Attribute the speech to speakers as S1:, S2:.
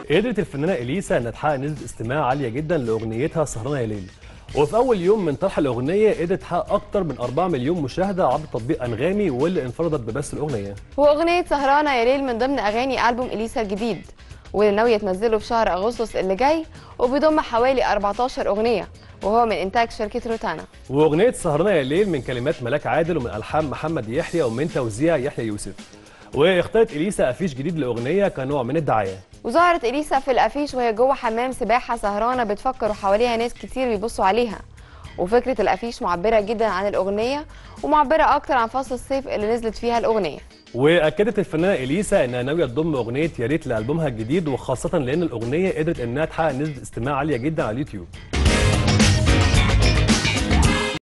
S1: قدرت الفنانه اليسا انها تحقق نسبه استماع عاليه جدا لاغنيتها سهرانه يا ليل وفي اول يوم من طرح الاغنيه قدرت تحقق اكتر من 4 مليون مشاهده عبر تطبيق انغامي واللي انفردت ببث الاغنيه
S2: واغنيه سهرانه يا ليل من ضمن اغاني البوم اليسا الجديد واللي ناويه تنزله في شهر اغسطس اللي جاي وبيضم حوالي 14 اغنيه وهو من انتاج شركه روتانا
S1: واغنيه سهرانه يا ليل من كلمات ملاك عادل ومن الحان محمد يحيى ومن توزيع يحيى يوسف واختارت اليسا افيش جديد للاغنيه كنوع من الدعايه
S2: وظهرت اليسا في الافيش وهي جوه حمام سباحه سهرانه بتفكر وحواليها ناس كتير بيبصوا عليها وفكره الافيش معبره جدا عن الاغنيه ومعبره اكتر عن فصل الصيف اللي نزلت فيها الاغنيه
S1: واكدت الفنانه اليسا انها ناويه تضم اغنيه يا ريت لالبومها الجديد وخاصه لان الاغنيه قدرت انها تحقق نسبه استماع عاليه جدا على اليوتيوب